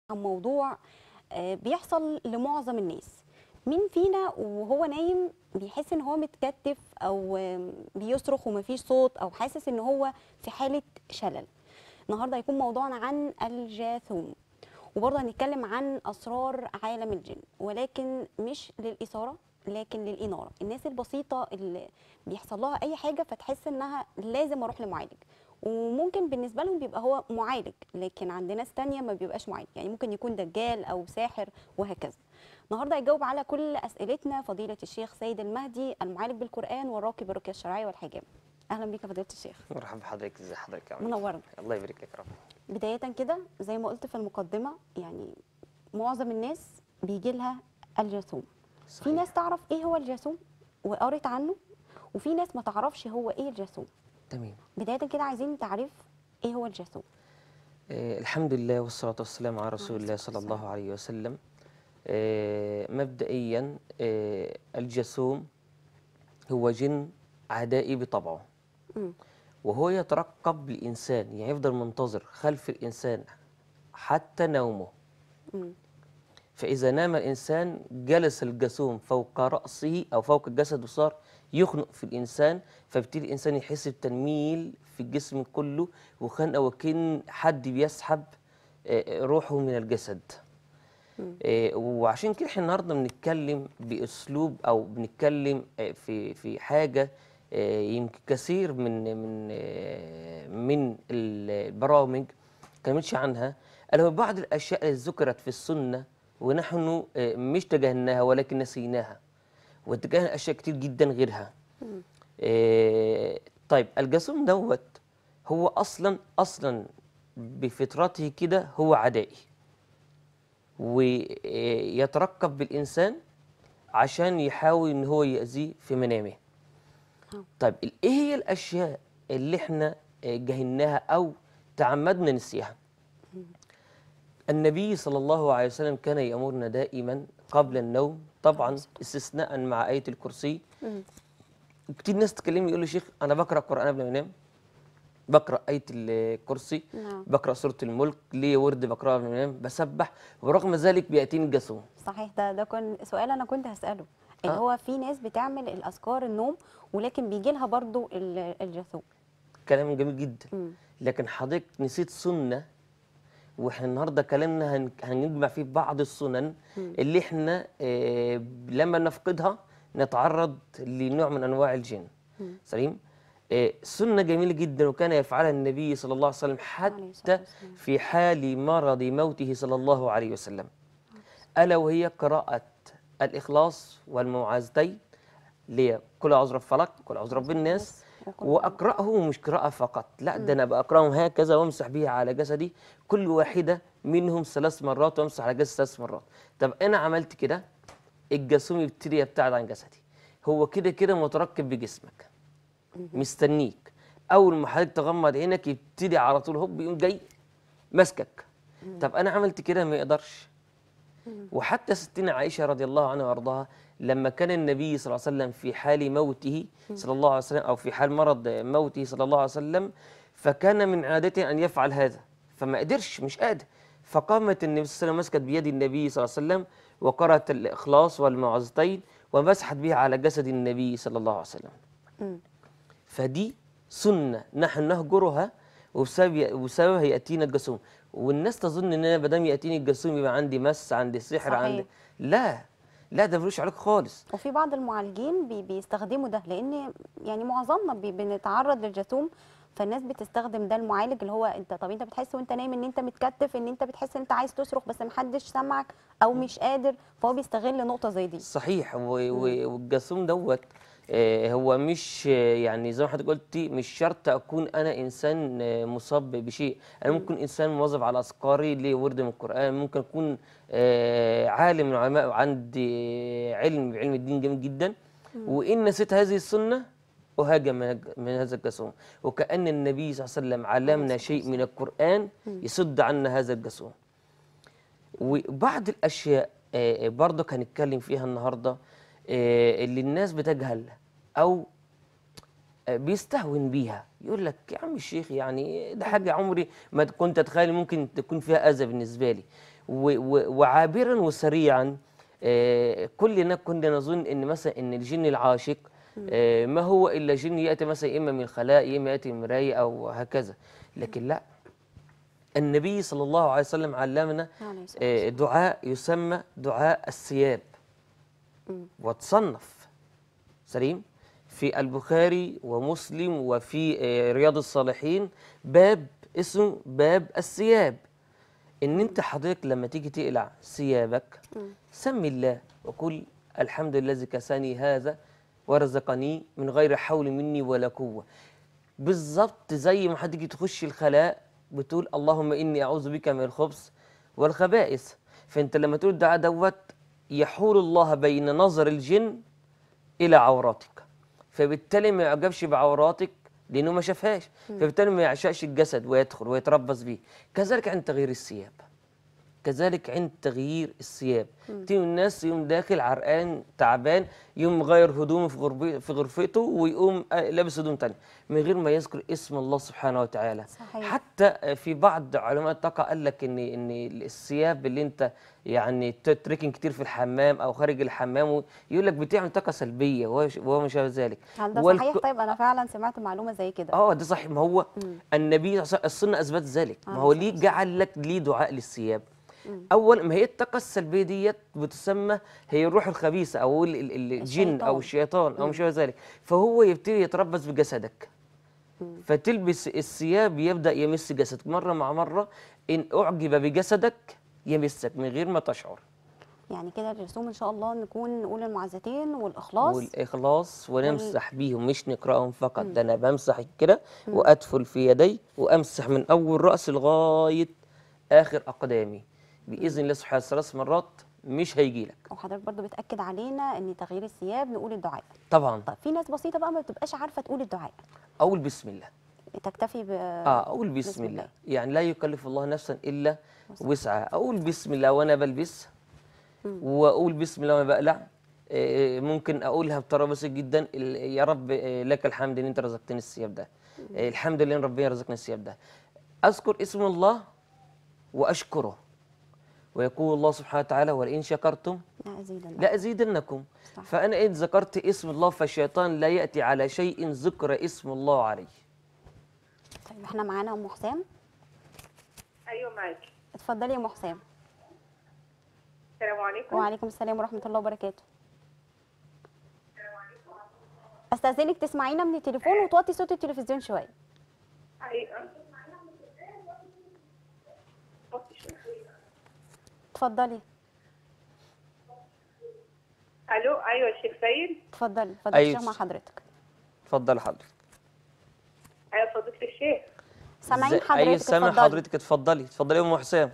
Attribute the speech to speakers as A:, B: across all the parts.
A: عن موضوع آه، بيحصل لمعظم الناس مين فينا وهو نايم بيحس ان هو متكتف او آم، بيصرخ ومفيش صوت او حاسس ان هو في حالة شلل النهارده هيكون موضوعنا عن الجاثوم وبرضه هنتكلم عن اسرار عالم الجن ولكن مش للاثاره لكن للاناره الناس البسيطه اللي بيحصل لها اي حاجه فتحس انها لازم اروح لمعالج وممكن بالنسبه لهم بيبقى هو معالج لكن عند ناس تانية ما بيبقاش معالج يعني ممكن يكون دجال او ساحر وهكذا النهارده هيجاوب على كل اسئلتنا فضيله الشيخ سيد المهدي المعالج بالقران والراقي بالرقيه الشرعيه والحجاب اهلا بيك يا فضيله الشيخ
B: مرحبا بحضرتك ازي حضرتك عامل إيه؟
A: منورنا
B: الله يبارك لك يا رب
A: بداية كده زي ما قلت في المقدمة يعني معظم الناس بيجي لها الجاثوم في
B: صحيح.
A: ناس تعرف ايه هو الجاثوم وقرت عنه وفي ناس ما تعرفش هو ايه الجاثوم
B: تمام
A: بداية كده عايزين تعريف ايه هو الجاثوم
B: آه الحمد لله والصلاة والسلام على رسول
A: عليه
B: الله
A: الصلاة
B: صلى الله عليه وسلم آه مبدئيا آه الجسوم هو جن عدائي بطبعه
A: مم.
B: وهو يترقب الإنسان يعني يفضل منتظر خلف الإنسان حتى نومه
A: مم.
B: فإذا نام الإنسان جلس الجسوم فوق رأسه أو فوق الجسد وصار يخنق في الإنسان فبالتالي الإنسان يحس بتنميل في الجسم كله وخنقة وكأن حد بيسحب آه، روحه من الجسد آه، وعشان كده احنا النهارده بنتكلم باسلوب او بنتكلم آه، في في حاجه آه، يمكن كثير من من آه، من البرامج ما اتكلمتش عنها الا هو بعض الاشياء اللي ذكرت في السنه ونحن آه، مش تجاهلناها ولكن نسيناها وتجاهلنا اشياء كتير جدا غيرها آه، طيب الجاسوم دوت هو اصلا اصلا بفطرته كده هو عدائي ويترقب بالإنسان عشان يحاول إن هو يأذيه في منامه
A: آه.
B: طيب ال- إيه هي الأشياء اللي إحنا آه، جهلناها أو تعمدنا نسيها النبي صلى الله عليه وسلم كان يأمرنا دائما قبل النوم طبعا استثناء مع آية الكرسي
A: مم.
B: وكتير ناس تكلمني يقول لي شيخ أنا بقرأ قرآن قبل ما أنام بقرأ آية الكرسي
A: نعم
B: بقرأ سورة الملك ليه ورد بقرأها قبل ما انام بسبح ورغم ذلك بيأتيني الجسوم
A: صحيح ده ده كان سؤال انا كنت هسأله اللي
B: آه.
A: هو في ناس بتعمل الاذكار النوم ولكن بيجي لها برضو ال- الجاثوم
B: كلام جميل جدا
A: مم.
B: لكن حضرتك نسيت سنة واحنا النهارده كلامنا هن- هنجمع فيه بعض السنن اللي احنا آه لما نفقدها نتعرض لنوع من انواع الجن سليم آه سنة جميلة جدا وكان يفعلها النبي صلى الله عليه وسلم
A: عليه الصلاة
B: حتى
A: والسلام.
B: في حال مرض موته صلى الله عليه وسلم ألا وهي قراءة الإخلاص والمعاذتين اللي هي كل أعوذ برب الفلق كل أعوذ برب الناس
A: وكل
B: وأقرأه مش قراءة فقط لا ده أنا بقرأهم هكذا وأمسح بيها على جسدي كل واحدة منهم ثلاث مرات وأمسح على جسدي ثلاث مرات طب أنا عملت كده الجاسوم يبتدي يبتعد عن جسدي هو كده كده متركب بجسمك مستنيك أول ما حضرتك تغمض عينك يبتدي على طول هوب يقوم جاي ماسكك طب أنا عملت كده ما يقدرش وحتى ستنا عائشة رضي الله عنها وارضاها لما كان النبي صلى الله عليه وسلم في حال موته صلى الله عليه وسلم أو في حال مرض موته صلى الله عليه وسلم فكان من عادته أن يفعل هذا فما قدرش مش قادر فقامت النبي صلى الله عليه وسلم مسكت بيد النبي صلى الله عليه وسلم وقرأت الإخلاص والمعوذتين ومسحت بها على جسد النبي صلى الله عليه وسلم
A: مم.
B: فدي سنة نحن نهجرها وبسبب وبسببها يأتينا الجسوم والناس تظن ان انا ما دام يأتيني الجسوم يبقى عندي مس عندي سحر
A: صحيح.
B: عندي لا لا ده ملوش علاقة خالص
A: وفي بعض المعالجين بي بيستخدموا ده لان يعني معظمنا بي بنتعرض للجاثوم فالناس بتستخدم ده المعالج اللي هو انت طب انت بتحس وانت نايم ان انت متكتف ان انت بتحس ان انت عايز تصرخ بس محدش سامعك او مش قادر فهو بيستغل نقطه زي دي
B: صحيح و- و- والجاسوم دوت آه، هو مش آه، يعني زي ما حضرتك قلتي مش شرط اكون انا انسان آه، مصاب بشيء انا ممكن انسان مواظب على اذكاري ليه ورد من القران ممكن اكون آه، عالم من العلماء وعندي علم بعلم الدين جميل جدا وان نسيت هذه السنه أهاجم من الج- من هذا الجاسوم وكأن النبي صلى الله عليه وسلم علمنا شيء من القرآن يصد عنا هذا الجاسوم وبعض الاشياء آه، برضك هنتكلم فيها النهارده آه، اللي الناس بتجهل او آه، بيستهون بيها يقول لك يا عم الشيخ يعني ده حاجه عمري ما كنت اتخيل ممكن تكون فيها اذى بالنسبه لي و- و- وعابرا وسريعا آه، كلنا كنا نظن ان مثلا ان الجن العاشق آه، ما هو الا جن ياتي مثلا اما من الخلاء اما ياتي من مرايه او هكذا لكن لا النبي صلى الله عليه وسلم علمنا
A: عليه الصلاة
B: آه، دعاء يسمى دعاء الثياب وتصنف سليم في البخاري ومسلم وفي آه، رياض الصالحين باب اسمه باب الثياب ان انت حضرتك لما تيجي تقلع ثيابك سمي الله وقل الحمد لله الذي كساني هذا ورزقني من غير حول مني ولا قوه بالظبط زي ما حد يجي تخش الخلاء بتقول اللهم اني اعوذ بك من الخبث والخبائث فانت لما تقول الدعاء دوت يحول الله بين نظر الجن الى عوراتك فبالتالي ما يعجبش بعوراتك لانه ما شافهاش فبالتالي ما يعشقش الجسد ويدخل ويتربص به كذلك عند تغيير الثياب كذلك عند تغيير الثياب تيجي الناس يوم داخل عرقان تعبان يوم مغير هدومه في غربي في غرفته ويقوم آه، لابس هدوم تانية من غير ما يذكر اسم الله سبحانه وتعالى
A: صحيح.
B: حتى آه، في بعض علماء الطاقه قال لك ان ان الثياب اللي انت يعني تتركن كتير في الحمام او خارج الحمام يقول لك بتعمل طاقه سلبيه وهو وهو ما شابه ذلك
A: هل ده
B: والك-
A: صحيح طيب انا فعلا سمعت معلومه زي كده
B: اه ده صحيح ما هو النبي صلى- السنه اثبت ذلك ما هو ليه جعل لك ليه دعاء للثياب اول ما هي الطاقه السلبيه ديت بتسمى هي الروح الخبيثه او ال- ال- ال- الجن
A: الشيطان.
B: او الشيطان او ما شابه ذلك فهو يبتدي يتربص بجسدك فتلبس الثياب يبدا يمس جسدك مره مع مره ان اعجب بجسدك يمسك من غير ما تشعر
A: يعني كده الرسوم ان شاء الله نكون نقول المعزتين والاخلاص
B: والاخلاص ونمسح بيهم مش نقراهم فقط ده انا بمسح كده وادفل في يدي وامسح من اول راس لغايه اخر اقدامي باذن الله سبحانه وتعالى ثلاث مرات مش هيجي لك
A: وحضرتك برضو بتاكد علينا ان تغيير الثياب نقول الدعاء
B: طبعا
A: طيب في ناس بسيطه بقى ما بتبقاش عارفه تقول الدعاء
B: اقول بسم الله
A: تكتفي ب
B: اه اقول بسم الله يعني لا يكلف الله نفسا الا وسعها اقول بسم الله وانا بلبس واقول بسم الله وانا بقلع آه، ممكن اقولها بطريقه بسيطه جدا ال- يا رب آه، لك الحمد ان انت رزقتني الثياب ده آه، الحمد لله ان ربنا رزقني الثياب ده اذكر اسم الله واشكره ويقول الله سبحانه وتعالى ولئن شكرتم
A: لا ازيدن
B: لازيدنكم
A: صح.
B: فانا ان ذكرت اسم الله فالشيطان لا ياتي على شيء ذكر اسم الله عليه
A: طيب احنا معانا ام حسام
C: ايوه معاكي
A: اتفضلي يا ام حسام
C: السلام عليكم
A: وعليكم السلام ورحمه الله وبركاته استاذنك تسمعينا من التليفون وتوطي صوت التلفزيون شويه
C: ايوه
A: اتفضلي
C: الو ايوه يا شيخ سيد
A: اتفضلي اتفضلي
B: أيوة.
A: الشيخ مع حضرتك
B: اتفضل حضرتك
C: ايوه فضيله الشيخ
A: سامعين
B: إزاي- اي
A: حضرتك
B: سامع
A: اتفضلي
B: حضرتك اتفضلي اتفضلي يا ام حسام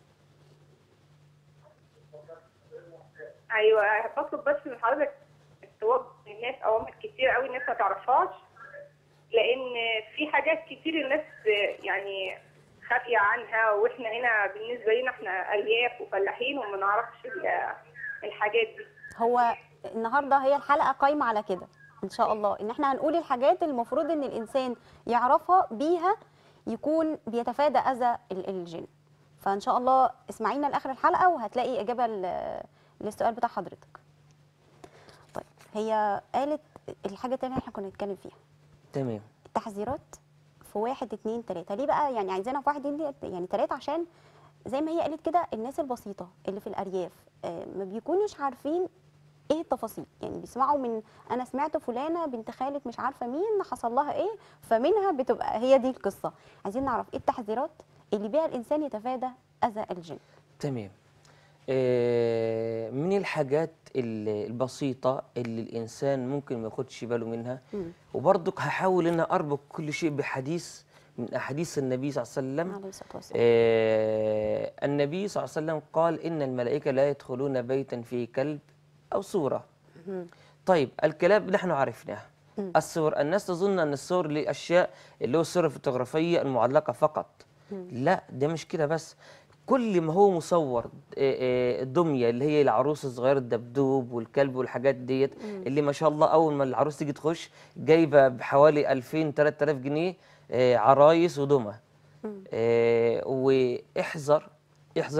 C: ايوه بطلب بس من حضرتك توجه للناس اوامر كتير قوي الناس ما تعرفهاش لان في حاجات كتير الناس يعني خافيه عنها واحنا هنا بالنسبه لنا احنا ارياف وفلاحين وما نعرفش ال- الحاجات دي
A: هو النهارده هي الحلقه قايمه على كده ان شاء الله ان احنا هنقول الحاجات اللي المفروض ان الانسان يعرفها بيها يكون بيتفادى اذى ال- الجن فان شاء الله اسمعينا لاخر الحلقه وهتلاقي اجابه ل- للسؤال بتاع حضرتك طيب هي قالت الحاجه التانية اللي احنا كنا نتكلم فيها
B: تمام
A: التحذيرات في واحد اتنين تلاته ليه بقى يعني عايزينها في واحد اتنين يعني تلاته عشان زي ما هي قالت كده الناس البسيطه اللي في الارياف آه، ما بيكونوش عارفين ايه التفاصيل يعني بيسمعوا من انا سمعت فلانه بنت خالة مش عارفه مين حصل لها ايه فمنها بتبقى هي دي القصه عايزين نعرف ايه التحذيرات اللي بيها الانسان يتفادى اذى الجن
B: تمام آه، من الحاجات ال- البسيطة اللي الإنسان ممكن ما ياخدش باله منها وبرضك هحاول إن أربط كل شيء بحديث من أحاديث النبي صلى الله عليه وسلم
A: عليه الصلاه والسلام
B: آه، النبي صلى الله عليه وسلم قال إن الملائكة لا يدخلون بيتا فيه كلب أو صورة طيب الكلاب نحن عرفناها الصور الناس تظن أن الصور لأشياء اللي هو الصور الفوتوغرافية المعلقة فقط لا ده مش كده بس كل ما هو مصور آه، آه، الدمية اللي هي العروس الصغيرة الدبدوب والكلب والحاجات ديت اللي ما شاء الله أول ما العروس تيجي تخش جايبة بحوالي 2000 3000 جنيه آه، عرايس ودمى آه، واحذر احذر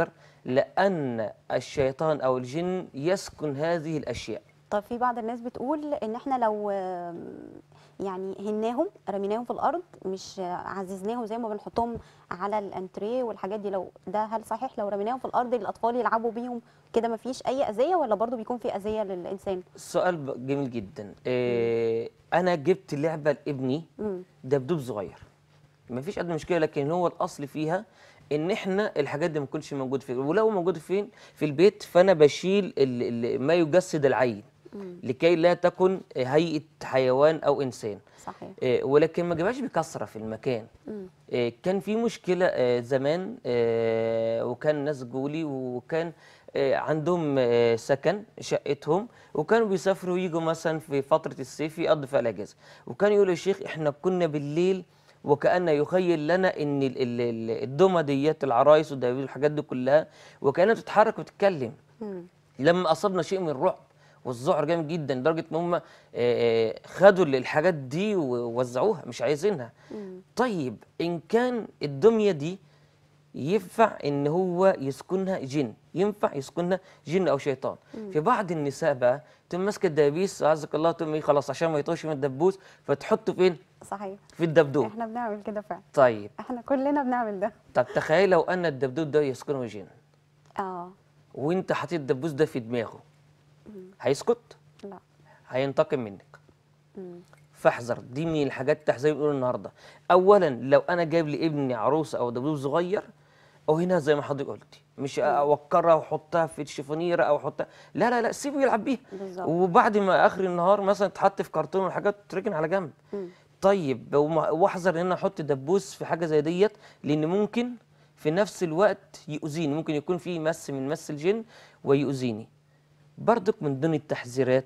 B: لأن الشيطان أو الجن يسكن هذه الأشياء
A: طب في بعض الناس بتقول ان احنا لو آم، يعني هناهم رميناهم في الارض مش عززناهم زي ما بنحطهم على الانتريه والحاجات دي لو ده هل صحيح لو رميناهم في الارض الاطفال يلعبوا بيهم كده ما فيش اي اذيه ولا برضو بيكون في اذيه للانسان
B: السؤال ب- جميل جدا إيه أنا جبت لعبة لابني
A: مم.
B: دبدوب صغير مفيش أدنى مشكلة لكن هو الأصل فيها إن إحنا الحاجات دي ما تكونش موجودة فين ولو موجودة فين في البيت فأنا بشيل ال- ال- ما يجسد العين لكي لا تكن هيئة حيوان أو إنسان
A: صحيح
B: إيه، ولكن ما جابهاش بكثره في المكان
A: مم.
B: إيه، كان في مشكله آه، زمان آه، وكان ناس جولي وكان آه، عندهم آه، سكن شقتهم وكانوا بيسافروا ويجوا مثلا في فتره الصيف يقضوا فيها الاجازه وكان يقولوا يا شيخ احنا كنا بالليل وكأن يخيل لنا ان ال- ال- ال- الدمى ديت العرايس والدبابيس والحاجات دي كلها وكانها بتتحرك وتتكلم
A: مم.
B: لما اصابنا شيء من الرعب والذعر جامد جدا لدرجه ان هم خدوا الحاجات دي ووزعوها مش عايزينها
A: مم.
B: طيب ان كان الدميه دي ينفع ان هو يسكنها جن ينفع يسكنها جن او شيطان في بعض النساء بقى تقوم ماسكه الدبابيس عزك الله تقوم إيه خلاص عشان ما يطوش من الدبوس فتحطه فين
A: صحيح
B: في الدبدوب
A: احنا بنعمل كده فعلا
B: طيب
A: احنا كلنا بنعمل ده
B: طب تخيل لو ان الدبدوب ده يسكنه جن
A: اه
B: وانت حطيت الدبوس ده في دماغه هيسكت
A: لا
B: هينتقم منك
A: مم.
B: فاحذر دي من الحاجات التحذير اللي بنقول النهارده اولا لو انا جايب لابني عروسه او دبدوب صغير او هنا زي ما حضرتك قلتي مش اوكرها واحطها في الشيفونيره او احطها لا لا لا سيبه يلعب بيها
A: بالظبط.
B: وبعد ما اخر النهار مثلا تحط في كرتون والحاجات تركن على جنب
A: مم.
B: طيب وما- واحذر ان انا احط دبوس في حاجه زي ديت لان ممكن في نفس الوقت يؤذيني ممكن يكون في مس من مس الجن ويؤذيني برضك من ضمن التحذيرات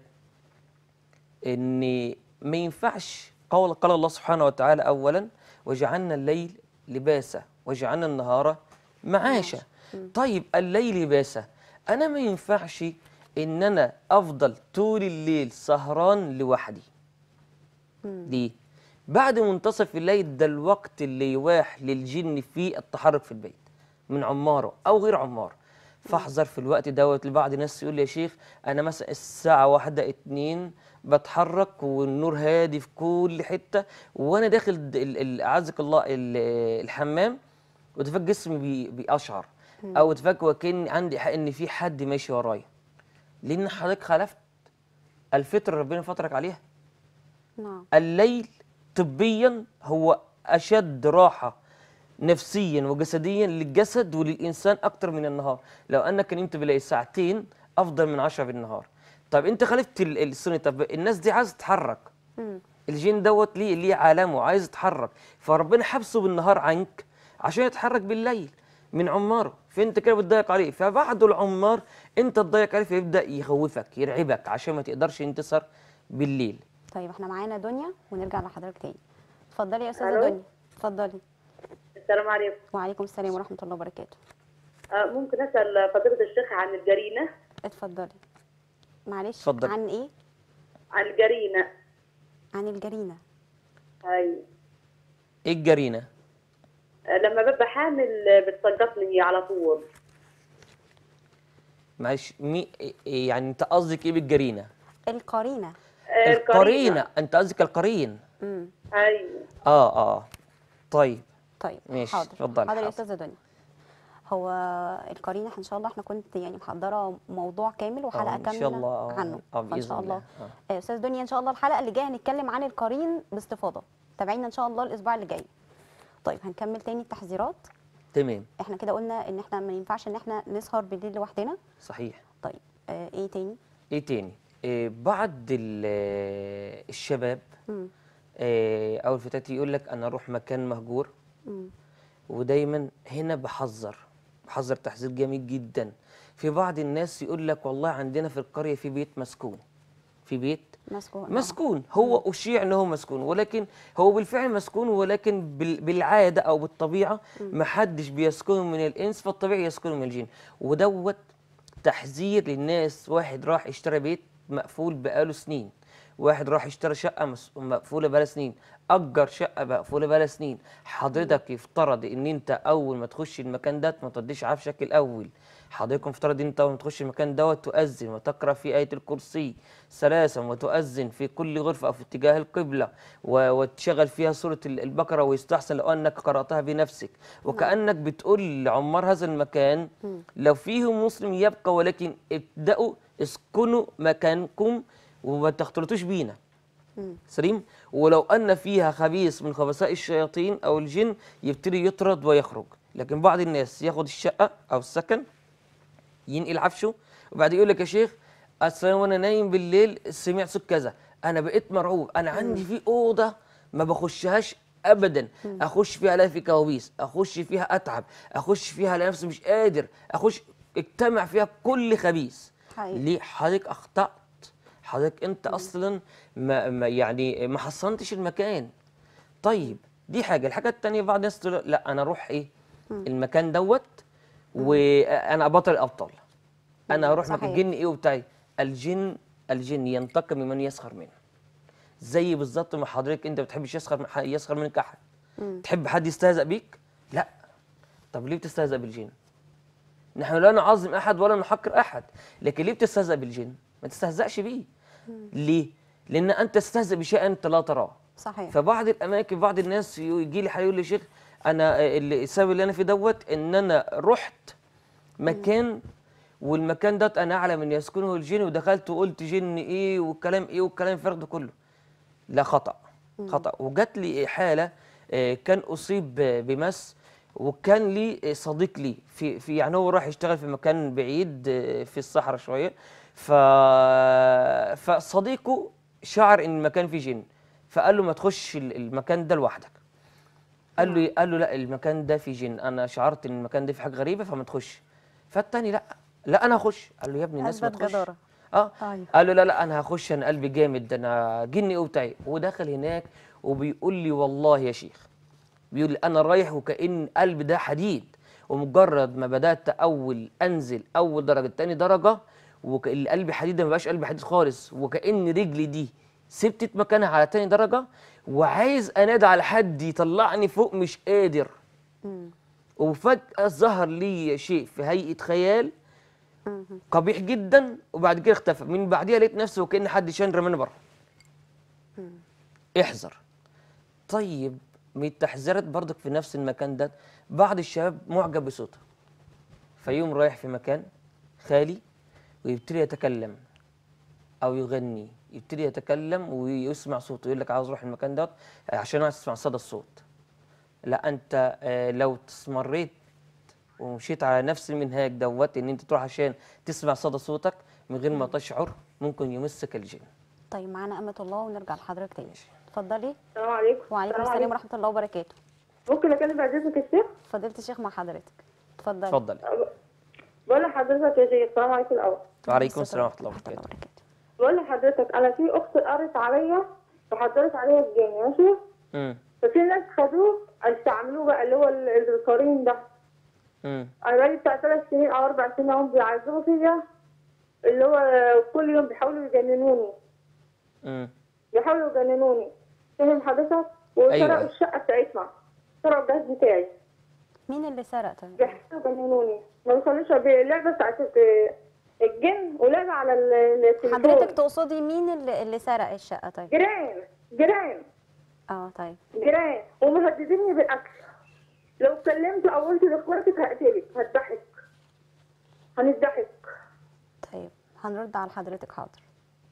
B: ان ما ينفعش قول قال الله سبحانه وتعالى اولا وجعلنا الليل لباسا وجعلنا النهار معاشا طيب الليل لباسا انا ما ينفعش ان انا افضل طول الليل سهران لوحدي ليه بعد منتصف الليل ده الوقت اللي يواح للجن فيه التحرك في البيت من عماره او غير عمار فاحذر في الوقت دوت لبعض الناس يقول لي يا شيخ انا مثلا الساعه واحدة اتنين بتحرك والنور هادي في كل حته وانا داخل د- ال- ال- اعزك الله ال- الحمام وتفاجئ جسمي بي- بيقشعر او تفاجئ وكان عندي حق ان في حد ماشي ورايا لان حضرتك خالفت الفطر ربنا فطرك عليها
A: نعم
B: الليل طبيا هو اشد راحه نفسيا وجسديا للجسد وللانسان اكتر من النهار لو انك نمت بالليل ساعتين افضل من عشرة بالنهار طب انت خالفت ال- السنه طب الناس دي عايزه تتحرك
A: مم.
B: الجين دوت ليه ليه عالمه عايز يتحرك فربنا حبسه بالنهار عنك عشان يتحرك بالليل من عماره فانت كده بتضيق عليه فبعد العمار انت تضيق عليه فيبدا يخوفك يرعبك عشان ما تقدرش انت تسهر بالليل
A: طيب احنا معانا دنيا ونرجع لحضرتك تاني اتفضلي يا استاذه
C: ألو؟
A: دنيا اتفضلي
C: السلام عليكم
A: وعليكم السلام ورحمه الله وبركاته
C: آه، ممكن اسال فضيله الشيخ عن الجرينه
A: اتفضلي معلش
B: اتفضلي.
A: عن ايه
C: عن الجرينه
A: عن الجرينه
C: ايوه
B: ايه الجرينه
C: آه، لما ببقى حامل آه، بتسقطني على طول
B: معلش مي إيه- إيه يعني انت قصدك ايه بالجرينه
A: القرينه
C: آه،
B: القرينه انت قصدك القرين
A: امم
C: ايوه
B: اه اه طيب
A: طيب
B: ماشي،
A: حاضر
B: اتفضلي،
A: حاضر يا
B: حاضر.
A: استاذه دنيا هو القرينه إحنا ان شاء الله احنا كنت يعني محضره موضوع كامل وحلقه
B: إن شاء
A: كامله
B: الله، آه،
A: عنه
B: آه،
A: فان
B: بإذن
A: شاء الله
B: الله، آه.
A: آه، استاذ دنيا ان شاء الله الحلقه اللي جايه هنتكلم عن القرين باستفاضه تابعينا ان شاء الله الاسبوع اللي جاي طيب هنكمل تاني التحذيرات
B: تمام
A: احنا كده قلنا ان احنا ما ينفعش ان احنا نسهر بالليل لوحدنا
B: صحيح
A: طيب آه ايه تاني
B: ايه تاني إيه بعض ال- آه، الشباب
A: مم.
B: آه، او الفتاة يقول لك انا اروح مكان مهجور
A: مم.
B: ودايما هنا بحذر بحذر تحذير جامد جدا في بعض الناس يقول لك والله عندنا في القرية في بيت مسكون في بيت
A: مسكون آه.
B: مسكون هو أشيع أنه مسكون ولكن هو بالفعل مسكون ولكن بال- بالعادة أو بالطبيعة ما حدش بيسكنه من الإنس فالطبيعي يسكنه من الجن ودوت تحذير للناس واحد راح اشترى بيت مقفول بقاله سنين واحد راح اشترى شقه مس- مقفوله بقالها سنين اجر شقه مقفوله بقالها سنين حضرتك يفترض ان انت اول ما تخش المكان ده ما تديش عفشك الاول حضرتك يفترض ان انت اول ما تخش المكان دوت تؤذن وتقرا في ايه الكرسي ثلاثا وتؤذن في كل غرفه او في اتجاه القبله و- وتشغل فيها سوره ال- البقره ويستحسن لو انك قراتها بنفسك وكانك بتقول لعمار هذا المكان لو فيهم مسلم يبقى ولكن ابداوا اسكنوا مكانكم وما تختلطوش بينا سليم ولو ان فيها خبيث من خبثاء الشياطين او الجن يبتدي يطرد ويخرج لكن بعض الناس ياخد الشقه او السكن ينقل عفشه وبعد يقول لك يا شيخ اصل أنا وانا نايم بالليل سمعت صوت كذا انا بقيت مرعوب انا عندي في اوضه ما بخشهاش ابدا اخش فيها الاقي في كوابيس اخش فيها اتعب اخش فيها الاقي نفسي مش قادر اخش اجتمع فيها كل خبيث
A: حقيقي.
B: ليه حضرتك اخطات حضرتك انت اصلا ما ما يعني ما حصنتش المكان طيب دي حاجه الحاجه التانية بعض الناس تقول لا انا اروح ايه المكان دوت وانا بطل الابطال انا اروح مكان
A: صحيح.
B: الجن ايه وبتاعي الجن الجن ينتقم ممن يسخر منه زي بالظبط ما حضرتك انت بتحبش يسخر يسخر منك احد تحب حد يستهزأ بيك لا طب ليه بتستهزأ بالجن نحن لا نعظم احد ولا نحقر احد لكن ليه بتستهزأ بالجن ما تستهزأش بيه ليه لان انت تستهزئ بشيء انت لا تراه
A: صحيح
B: فبعض الاماكن بعض الناس يجي لي حد يقول لي شيخ انا اللي- السبب اللي انا فيه دوت ان انا رحت مكان والمكان ده انا اعلم ان يسكنه الجن ودخلت وقلت جن ايه والكلام ايه والكلام الفارغ ده كله لا خطا خطا وجات لي حاله آه، كان اصيب ب- بمس وكان لي آه، صديق لي في في يعني هو راح يشتغل في مكان بعيد آه، في الصحراء شويه ف فصديقه شعر ان المكان فيه جن فقال له ما تخش ال- المكان ده لوحدك قال له قال له لا المكان ده فيه جن انا شعرت ان المكان ده فيه حاجه غريبه فما تخش فالتاني لا لا انا هخش قال له يا ابني الناس ما
A: أثبت
B: تخش
A: جدارة.
B: اه
A: أيوة.
B: قال له لا لا انا هخش انا قلبي جامد ده انا جني وبتاعي ودخل هناك وبيقول لي والله يا شيخ بيقول لي انا رايح وكأن قلبي ده حديد ومجرد ما بدات اول انزل اول درجه تاني درجه وكأن قلبي حديد ده ما بقاش قلبي حديد خالص وكأن رجلي دي سبتت مكانها على تاني درجه وعايز انادي على حد يطلعني فوق مش قادر وفجأة ظهر لي شيء في هيئة خيال قبيح جدا وبعد كده اختفى من بعديها لقيت نفسي وكأن حد شان رماني بره احذر طيب من التحذيرات برضك في نفس المكان ده بعض الشباب معجب بصوته فيقوم رايح في مكان خالي ويبتدي يتكلم او يغني يبتدي يتكلم ويسمع صوته يقول لك عاوز اروح المكان ده عشان عايز اسمع صدى الصوت لا انت آه، لو استمريت ومشيت على نفس المنهاج دوت ان انت تروح عشان تسمع صدى صوتك من غير ما تشعر ممكن يمسك الجن
A: طيب معانا أمة الله ونرجع لحضرتك تاني اتفضلي
C: السلام عليكم
A: وعليكم السلام ورحمة الله وبركاته
C: ممكن اكلم بعد اذنك يا شيخ
A: فضيلة الشيخ مع حضرتك اتفضلي
B: اتفضل
C: بقول لحضرتك يا شيخ السلام عليكم الاول
B: وعليكم السلام ورحمه الله وبركاته
A: وبركاته
C: بقول لحضرتك انا في اخت قرت عليا وحضرت عليا الجن ماشي
B: امم
C: ففي ناس خدوه استعملوه بقى اللي هو ال- القرين ده
B: امم
C: انا بقالي بتاع ثلاث سنين او اربع سنين هم بيعذبوا فيا اللي هو كل يوم بيحاولوا يجننوني
B: امم
C: بيحاولوا يجننوني فاهم حضرتك وسرقوا
B: أيوة.
C: الشقه بتاعتنا سرقوا الجهاز بتاعي
A: مين اللي سرق طيب؟
C: بيحاولوا يجننوني ما بيخلوش اللعبه بتاعت ال- الجن ولعبه على ال- التليفون
A: حضرتك تقصدي مين اللي, اللي سرق الشقة طيب؟
C: جيران جيران
A: اه طيب
C: جيران ومهدديني بالقتل لو كلمت او قلت لاخواتك هقتلك هتضحك هنضحك
A: طيب هنرد على حضرتك حاضر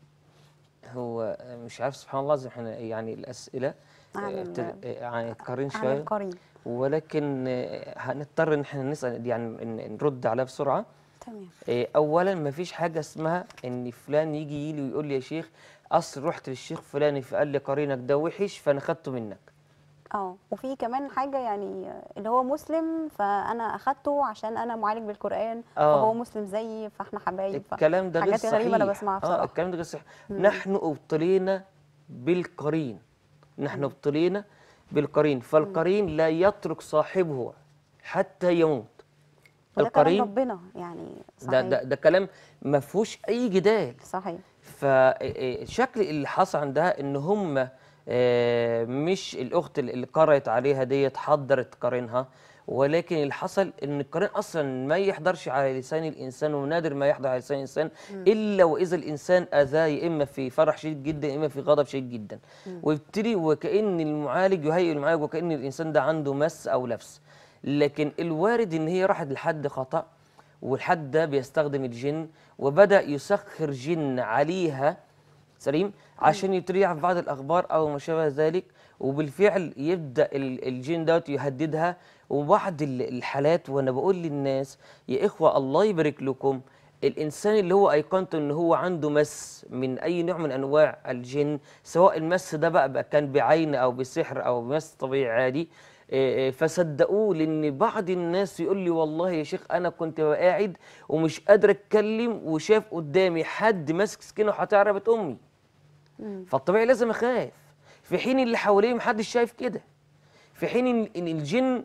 B: هو مش عارف سبحان الله زي احنا يعني الاسئله
A: عن
B: آه،
A: ال-
B: تل- آه، عن القرين
A: عن
B: شويه
A: القرين
B: ولكن آه، هنضطر ان احنا نسال يعني ن- نرد عليها بسرعه
A: تمام
B: آه، اولا ما فيش حاجه اسمها ان فلان يجي لي ويقول لي يا شيخ اصل رحت للشيخ فلاني فقال لي قرينك ده وحش فانا خدته منك
A: اه وفي كمان حاجة يعني اللي هو مسلم فأنا أخدته عشان أنا معالج بالقرآن
B: آه.
A: فهو مسلم زيي فاحنا حبايب ف-
B: الكلام ده غير
A: حاجات
B: صحيح
A: غريبة أنا بسمعها
B: اه
A: بصراحة
B: الكلام ده غير صحيح نحن ابتلينا بالقرين نحن ابتلينا بالقرين فالقرين لا يترك صاحبه حتى يموت
A: وده كلام ربنا يعني
B: ده
A: صحيح
B: ده ده كلام ما فيهوش اي جدال
A: صحيح
B: فالشكل اللي حصل عندها ان هم آه، مش الاخت اللي قرأت عليها ديت حضرت قرينها ولكن اللي حصل ان القرين اصلا ما يحضرش على لسان الانسان ونادر ما يحضر على لسان الانسان الا واذا الانسان اذاه يا اما في فرح شديد جدا يا اما في غضب شديد جدا ويبتدي وكان المعالج يهيئ المعالج وكان الانسان ده عنده مس او لبس لكن الوارد ان هي راحت لحد خطأ والحد ده بيستخدم الجن وبدأ يسخر جن عليها سليم عشان يطريها في بعض الأخبار أو ما شابه ذلك وبالفعل يبدأ ال- الجن دوت يهددها وبعض ال- الحالات وأنا بقول للناس يا إخوة الله يبارك لكم الإنسان اللي هو أيقنته إن هو عنده مس من أي نوع من أنواع الجن سواء المس ده بقى, بقى كان بعين أو بسحر أو بمس طبيعي عادي إيه إيه فصدقوه لان بعض الناس يقول لي والله يا شيخ انا كنت ببقى قاعد ومش قادر اتكلم وشاف قدامي حد ماسك سكينه وحاططها على رقبه امي فالطبيعي لازم اخاف في حين اللي حواليه محدش شايف كده في حين ان إن الجن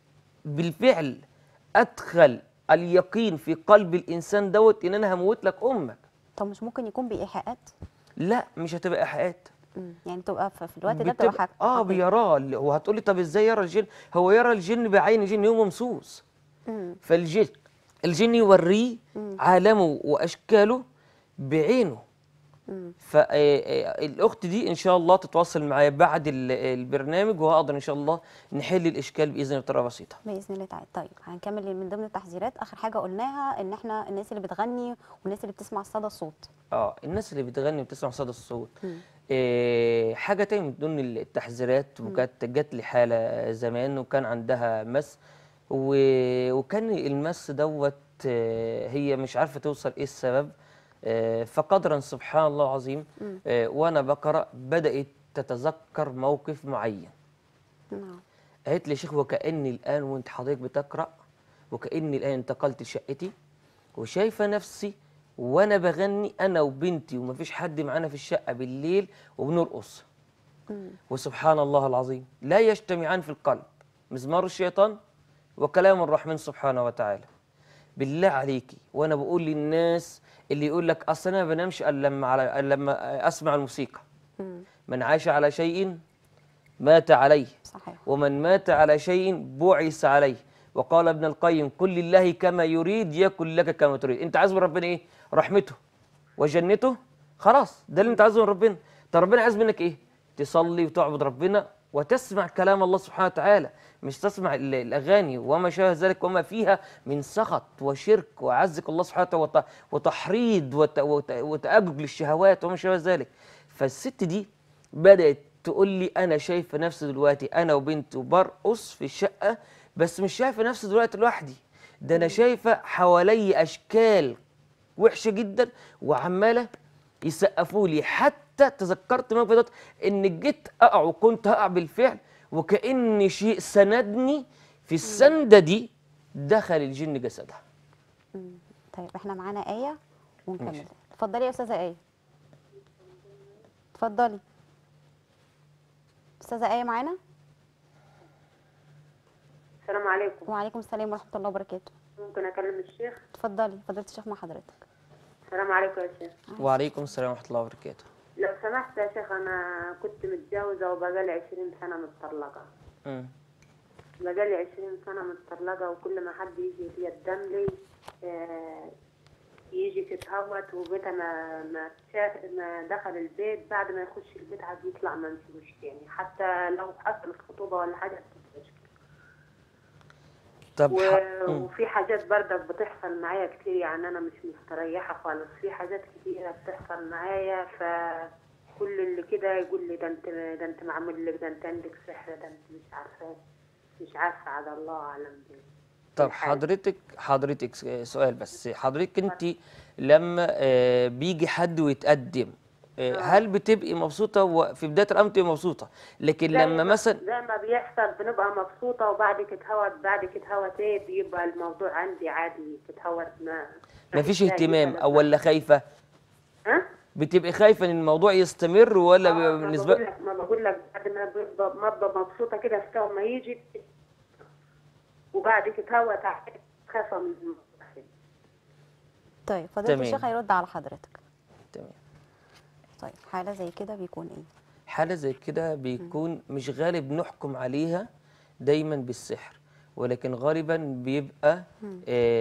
B: بالفعل ادخل اليقين في قلب الانسان دوت ان انا هموت لك امك
A: طب مش ممكن يكون بايحاءات
B: لا مش هتبقى ايحاءات
A: مم. يعني تبقى في في الوقت ده بتبقى
B: بتبقى-
A: حق
B: اه
A: حقيقة.
B: بيراه اللي- وهتقول لي طب ازاي يرى الجن هو يرى الجن بعين جن هو ممسوس
A: مم.
B: فالجن الجن يوريه عالمه واشكاله بعينه
A: مم.
B: فالاخت دي ان شاء الله تتواصل معايا بعد ال- البرنامج وهقدر ان شاء الله نحل الاشكال باذن الله بطريقه بسيطه
A: باذن الله تعالى طيب هنكمل من ضمن التحذيرات اخر حاجه قلناها ان احنا الناس اللي بتغني والناس اللي بتسمع صدى الصوت
B: اه الناس اللي بتغني وبتسمع صدى الصوت
A: مم.
B: إيه حاجه تاني من ضمن التحذيرات وكانت جات لي حاله زمان وكان عندها مس و... وكان المس دوت آه، هي مش عارفه توصل ايه السبب آه، فقدرا سبحان الله العظيم آه، وانا بقرا بدات تتذكر موقف معين
A: نعم
B: قالت لي يا شيخ وكاني الان وانت حضرتك بتقرا وكاني الان انتقلت لشقتي وشايفه نفسي وانا بغني انا وبنتي ومفيش حد معانا في الشقه بالليل وبنرقص
A: مم.
B: وسبحان الله العظيم لا يجتمعان في القلب مزمار الشيطان وكلام الرحمن سبحانه وتعالى بالله عليكي وانا بقول للناس اللي يقول لك اصل انا ما بنامش الا لما على إلا لما اسمع الموسيقى
A: مم.
B: من عاش على شيء مات عليه
A: صحيح
B: ومن مات على شيء بعث عليه وقال ابن القيم كل الله كما يريد يكن لك كما تريد انت عايز من ربنا ايه رحمته وجنته خلاص ده اللي انت عايزه من ربنا طب ربنا عايز منك ايه تصلي وتعبد ربنا وتسمع كلام الله سبحانه وتعالى مش تسمع ال- الاغاني وما شابه ذلك وما فيها من سخط وشرك وعزك الله سبحانه وتعالى وت- وتحريض وت- وت- وتأجج للشهوات وما شابه ذلك فالست دي بدأت تقول لي انا شايفه نفسي دلوقتي انا وبنتي برقص في الشقه بس مش شايفه نفسي دلوقتي لوحدي ده انا شايفه حوالي اشكال وحشه جدا وعماله يسقفوا لي حتى تذكرت موقف دوت ان جيت اقع وكنت هقع بالفعل وكان شيء سندني في السنده دي دخل الجن جسدها
A: مم. طيب احنا معانا ايه ونكمل
B: ماشي.
A: اتفضلي يا استاذه ايه اتفضلي استاذه ايه معانا
D: السلام عليكم
A: وعليكم السلام ورحمه الله وبركاته
D: ممكن اكلم الشيخ
A: اتفضلي فضيله الشيخ مع حضرتك
D: السلام عليكم يا شيخ
B: وعليكم السلام ورحمه الله وبركاته
D: لو سمحت يا شيخ انا كنت متجوزه وبقالي عشرين سنه متطلقه
B: مم.
D: بقالي عشرين سنه متطلقه وكل ما حد يجي يتقدم لي آه، يجي تتهوت وبيتها ما ما شاف ما دخل البيت بعد ما يخش البيت عاد يطلع ما نشوفوش تاني حتى لو حصلت خطوبه ولا حاجه بتبقاش
B: طب
D: و...
B: ح- مم.
D: وفي حاجات برضك بتحصل معايا كتير يعني انا مش مستريحه خالص في حاجات كتيره بتحصل معايا فكل اللي كده يقول لي ده انت ده انت معمول لك ده انت عندك سحر ده انت مش عارفه مش عارفه على الله اعلم بيه
B: طب
D: الحال.
B: حضرتك حضرتك س- سؤال بس حضرتك انت لما آه، بيجي حد ويتقدم آه، هل بتبقي مبسوطه و- في بدايه الامر بتبقي مبسوطه لكن
D: زي
B: لما
D: ما-
B: مثلا
D: زي ما بيحصل بنبقى مبسوطه وبعد كده هوت بعد كده هوت ايه بيبقى الموضوع عندي عادي تتهوت ما
B: ما فيش
D: مش
B: اهتمام
D: لاقي
B: او ولا خايفه
D: ها
B: بتبقي خايفه ان الموضوع يستمر ولا
D: آه،
B: بيبقى
D: ما
B: بالنسبه
D: بقول لك ما بقول لك بعد ما ببقى ما ببقى مبسوطه كده في تو ما يجي وبعد كده هو تعبت خافه من الموضوع.
A: طيب فضيله
B: تمام.
A: الشيخ هيرد على حضرتك
B: تمام
A: طيب حاله زي كده بيكون ايه
B: حالة زي كده بيكون مش غالب نحكم عليها دايما بالسحر ولكن غالبا بيبقى آه،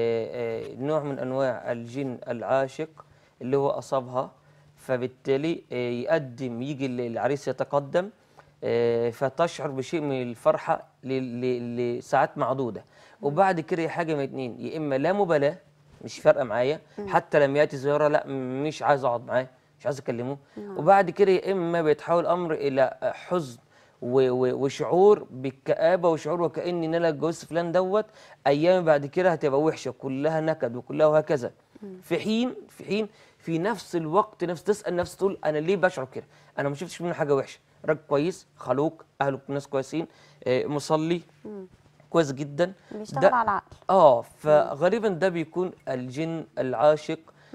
B: آه، نوع من أنواع الجن العاشق اللي هو أصابها فبالتالي آه، يقدم يجي العريس يتقدم آه، فتشعر بشيء من الفرحة ل- ل- لساعات معدودة وبعد كده حاجة من اتنين يا إما لا مبالاة مش فارقة معايا حتى لما يأتي زيارة لا مش عايز أقعد معاه مش عايز أكلمه وبعد كده يا إما بيتحول الأمر إلى حزن و- و- وشعور بالكآبة وشعور وكأني إن أنا اتجوزت فلان دوت أيام بعد كده هتبقى وحشة كلها نكد وكلها وهكذا في حين في حين في نفس الوقت نفس تسأل نفس تقول أنا ليه بشعر كده أنا ما شفتش منه حاجة وحشة راجل كويس خلوق أهله ناس كويسين آه، مصلي كويس جدا
A: بيشتغل
B: ده-
A: على العقل
B: اه فغالبا ده بيكون الجن العاشق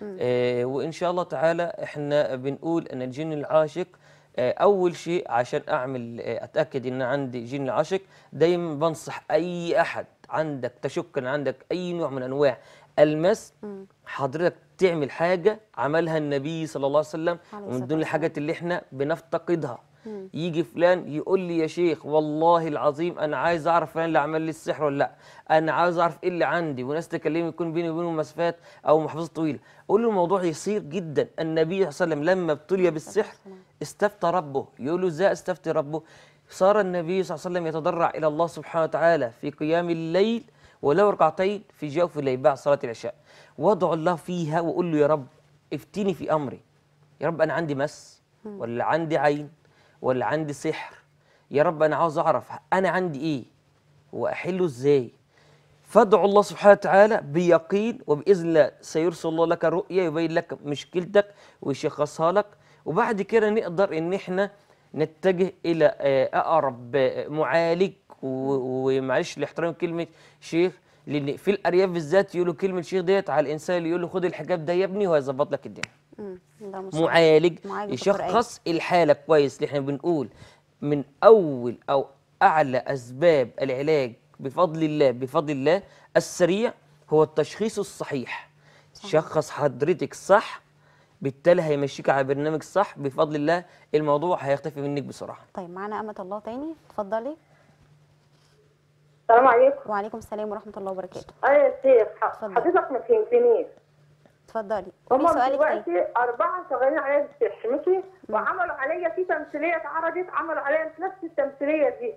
B: آه وان شاء الله تعالى احنا بنقول ان الجن العاشق آه اول شيء عشان اعمل آه اتاكد ان عندي جن عاشق دايما بنصح اي احد عندك تشك ان عندك اي نوع من انواع المس حضرتك تعمل حاجه عملها النبي صلى الله عليه وسلم
A: عليه
B: ومن
A: الصلاة
B: ضمن الحاجات اللي احنا بنفتقدها يجي فلان يقول لي يا شيخ والله العظيم انا عايز اعرف فلان اللي عمل لي السحر ولا لا انا عايز اعرف ايه اللي عندي وناس تكلمني يكون بيني وبينهم مسافات او محافظات طويله اقول له الموضوع يسير جدا النبي صلى الله عليه وسلم لما ابتلي بالسحر استفتى ربه يقول له ازاي استفتي ربه صار النبي صلى الله عليه وسلم يتضرع الى الله سبحانه وتعالى في قيام الليل ولو ركعتين في جوف الليل بعد صلاه العشاء وادعو الله فيها واقول له يا رب افتني في امري يا رب انا عندي مس ولا عندي عين ولا عندي سحر يا رب انا عاوز اعرف انا عندي ايه واحله ازاي فادعو الله سبحانه وتعالى بيقين وباذن الله سيرسل الله لك رؤيه يبين لك مشكلتك ويشخصها لك وبعد كده نقدر ان احنا نتجه الى آه، اقرب آه، معالج و- ومعلش لاحترام كلمه شيخ لان في الارياف بالذات يقولوا كلمه شيخ ديت على الانسان اللي يقول له خد الحجاب ده يا ابني وهيظبط لك الدنيا
A: مم. ده مش
B: معالج
A: معالج بالقرآن.
B: يشخص الحاله كويس اللي احنا بنقول من اول او اعلى اسباب العلاج بفضل الله بفضل الله السريع هو التشخيص الصحيح شخص حضرتك صح بالتالي هيمشيك على برنامج صح بفضل الله الموضوع هيختفي منك بسرعه
A: طيب معانا أمة الله تاني اتفضلي
C: السلام عليكم
A: وعليكم السلام ورحمة الله وبركاته
C: ايوه يا شيخ ح-
A: اتفضل.
C: حضرتك ما فهمتنيش
A: اتفضلي قولي
C: هم
A: سؤالك تاني
C: دلوقتي أربعة شغالين عليا بالسحر ماشي وعملوا عليا في تمثيلية اتعرضت عملوا عليا نفس التمثيلية دي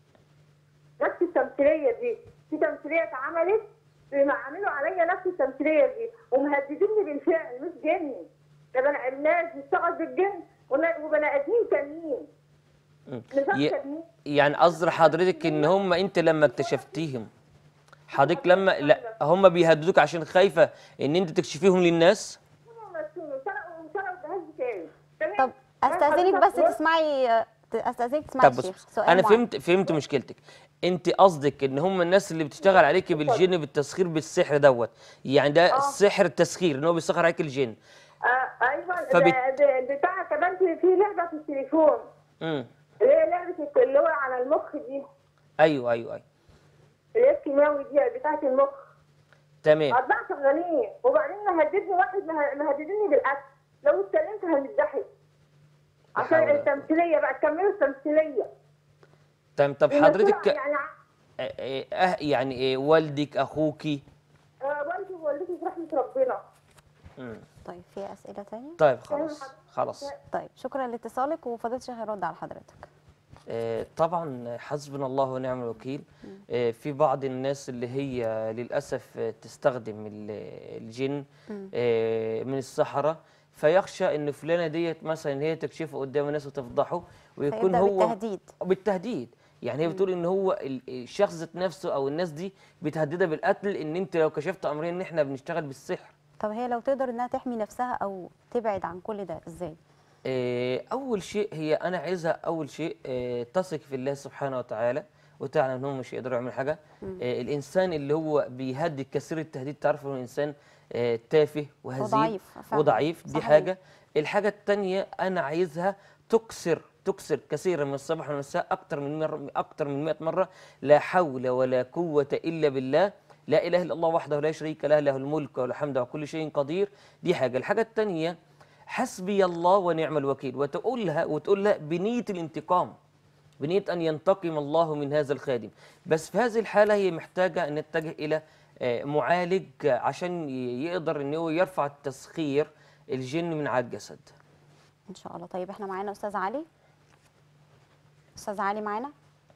C: نفس التمثيلية دي في تمثيلية اتعملت بما عملوا عليا نفس التمثيلية دي ومهدديني بالفعل مش جن ده بني الناس بتشتغل بالجن ونا- وبني ادمين تانيين
B: مم.
C: ناس
B: ي-
C: تانيين
B: يعني قصد حضرتك ان هم انت لما اكتشفتيهم حضرتك لما لا هم بيهددوك عشان خايفه ان انت تكشفيهم للناس
C: هم مسؤولين وسرقوا وسرقوا الجهاز بتاعي تمام؟
A: طب استاذنك
C: حضرتك
A: بس
C: بص-
A: تسمعي استاذنك تسمعي
B: طب بص
A: الشيخ
B: بص.
A: سؤال
B: انا
A: معين.
B: فهمت فهمت مشكلتك انت قصدك ان هم الناس اللي بتشتغل عليكي بالجن بالتسخير بالسحر دوت يعني ده سحر التسخير ان هو بيسخر عليك الجن
C: آه ايوه
B: فبت-
C: ده- ده- بتاع كمان في في لعبه في التليفون
B: امم
C: اللي هي لعبه اللي هو على المخ دي
B: ايوه ايوه ايوه
C: اللي هي الكيماوي دي بتاعه المخ
B: تمام
C: اربعه شغالين وبعدين مهددني واحد مه- مهددني بالقتل لو اتكلمت هنتضحك عشان
B: حول ولا
C: التمثيليه بقى تكملوا التمثيليه
B: تمام طب
C: المسؤول
B: حضرتك
C: يعني ع-
B: آه، آه، آه، يعني إيه والدك اخوكي
C: آه، والدي ووالدتي في رحمه ربنا
B: مم.
A: طيب في اسئله تانية
B: طيب خلاص خلاص
A: طيب شكرا لاتصالك وفضيله الشيخ هيرد على حضرتك
B: آه، طبعا حسبنا الله ونعم الوكيل آه، في بعض الناس اللي هي للأسف آه، تستخدم ال- الجن آه، من السحرة فيخشى ان فلانة ديت مثلا هي تكشفه قدام الناس وتفضحه ويكون
A: فيبدأ
B: هو
A: بالتهديد.
B: بالتهديد يعني هي بتقول ان هو ال- الشخص ذات نفسه او الناس دي بتهددها بالقتل ان انت لو كشفت امرين ان احنا بنشتغل بالسحر
A: طب هي لو تقدر انها تحمي نفسها او تبعد عن كل ده ازاي
B: آه، أول شيء هي أنا عايزها أول شيء آه، تثق في الله سبحانه وتعالى وتعلم إن هم مش هيقدروا يعملوا حاجة آه، الإنسان اللي هو بيهدد كثير التهديد تعرف إنه إنسان آه، تافه وهزيل
A: وضعيف، فعلا.
B: وضعيف دي
A: صحيح.
B: حاجة الحاجة التانية أنا عايزها تكسر تكسر كثيرا من الصباح والمساء أكتر من مرة أكتر من 100 مرة لا حول ولا قوة إلا بالله لا إله إلا الله وحده لا شريك له له الملك وله الحمد وكل شيء قدير دي حاجة الحاجة التانية حسبي الله ونعم الوكيل وتقولها وتقول لها بنيه الانتقام بنيه ان ينتقم الله من هذا الخادم بس في هذه الحاله هي محتاجه ان نتجه الى آه، معالج عشان ي- يقدر ان هو يرفع التسخير الجن من على الجسد
A: ان شاء الله طيب احنا معانا استاذ علي استاذ علي معانا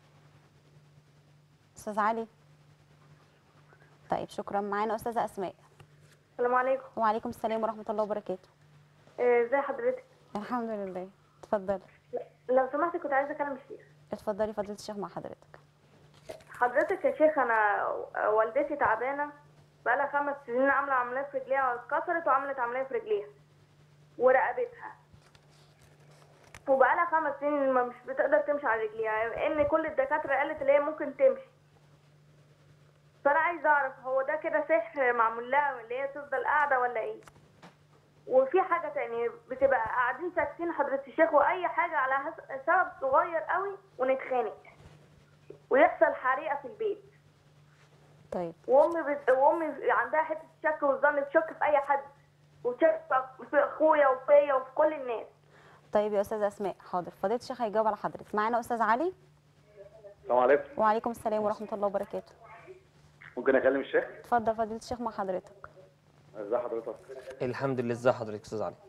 A: استاذ علي طيب شكرا معانا استاذه اسماء
E: السلام عليكم
A: وعليكم السلام ورحمه الله وبركاته
E: آه، ازي حضرتك
A: الحمد لله اتفضلي
E: لو سمحت كنت عايزه اكلم الشيخ
A: اتفضلي فضيله الشيخ مع حضرتك
E: حضرتك يا شيخ انا والدتي تعبانه بقالها خمس سنين عامله عمليه في رجليها اتكسرت وعملت عمليه في رجليها ورقبتها وبقالها خمس سنين ما مش بتقدر تمشي على رجليها ان كل الدكاتره قالت ان هي ممكن تمشي فانا عايزه اعرف هو ده كده سحر معمول لها اللي هي تفضل قاعده ولا ايه وفي حاجه تانية بتبقى قاعدين ساكتين حضرة الشيخ واي حاجه على هس- سبب صغير قوي ونتخانق ويحصل حريقه في البيت
A: طيب
E: وامي بت... وامي عندها حته شك والظن تشك في اي حد وتشك في اخويا وفيا وفي كل الناس
A: طيب يا استاذه اسماء حاضر فضيله الشيخ هيجاوب على حضرتك معانا استاذ علي
F: السلام عليكم
A: وعليكم السلام ورحمه الله وبركاته
F: ممكن اكلم الشيخ
A: اتفضل فضيله الشيخ مع حضرتك
F: ازي حضرتك
B: الحمد لله ازي حضرتك استاذ علي